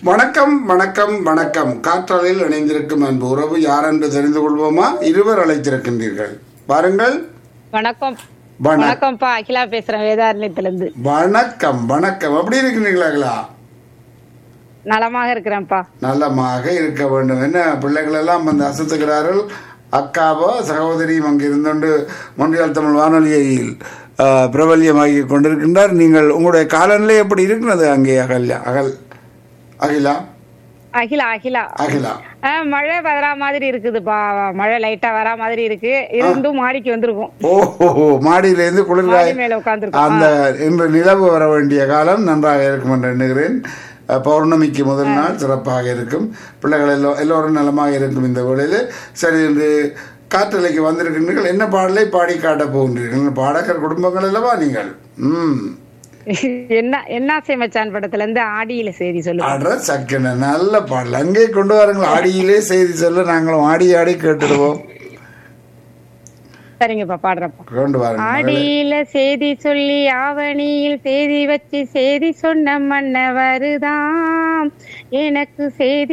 வணக்கம் வணக்கம் வணக்கம் காற்றலில் இணைந்திருக்கும் அன்பு உறவு யார் என்று தெரிந்து கொள்வோமா இருவர் அழைத்திருக்கின்றீர்கள் பாருங்கள் வணக்கம் வணக்கம் வணக்கம்ப்பா அகிலா பேசுறேன் வேதாரண்யத்துல இருந்து வணக்கம் வணக்கம் எப்படி இருக்கிறீர்களா நலமாக இருக்கிறேன்ப்பா நலமாக இருக்க வேண்டும் என்ன பிள்ளைகள் எல்லாம் வந்து அசத்துகிறார்கள் அக்காவோ சகோதரியும் அங்கு இருந்துകൊണ്ട് மொன்றியால் தமிழ் வானொலியில் ஆ, பிரபல்யமாகி கொண்டிருக்கின்றார் நீங்கள் உங்களுடைய காலநிலை எப்படி இருக்கிறது அங்கே அகல்யா அகல் அகிலா அகிலா அகிலா அகிலா ஆ, மழை வரா மாதிரி இருக்குதுப்பா மழை லைட்டா வரா மாதிரி இருக்கு இருந்தும் மாடிக்கு வந்திருக்கும் ஓஹோ மாடியிலிருந்து குளிர்காய மாடி மேல உட்காந்துருக்கோம் அந்த இன்று நிலவு வர வேண்டிய காலம் நன்றாக இருக்கும் என்று எண்ணுகிறேன் அஹ், பௌர்ணமிக்கு முதல் நாள் சிறப்பாக இருக்கும் பிள்ளைகள் எல்லோ எல்லோரும் நலமாக இருக்கும் இந்த வேளையில் சரி இன்று காற்றலைக்கு வந்திருக்கின்றீர்கள் என்ன பாடலை பாடி காட்டப் போகின்றீர்கள் பாடகர் குடும்பங்கள் அல்லவா நீங்கள் ம் என்ன என்ன மச்சான் படத்துல இருந்து ஆடியில செய்தி சொல்லு ஆடுற சக்கன நல்ல பாடல் அங்கே கொண்டு வாருங்கள் ஆடியிலே செய்தி சொல்ல நாங்களும் ஆடி ஆடி கேட்டுடுவோம் சரிங்கப்பா பாடுறப்பா கொண்டு வாருங்கள் ஆடியில செய்தி சொல்லி ஆவணியில் செய்தி வச்சு செய்தி சொன்ன மன்ன வருதாம் எனக்கு செய்தி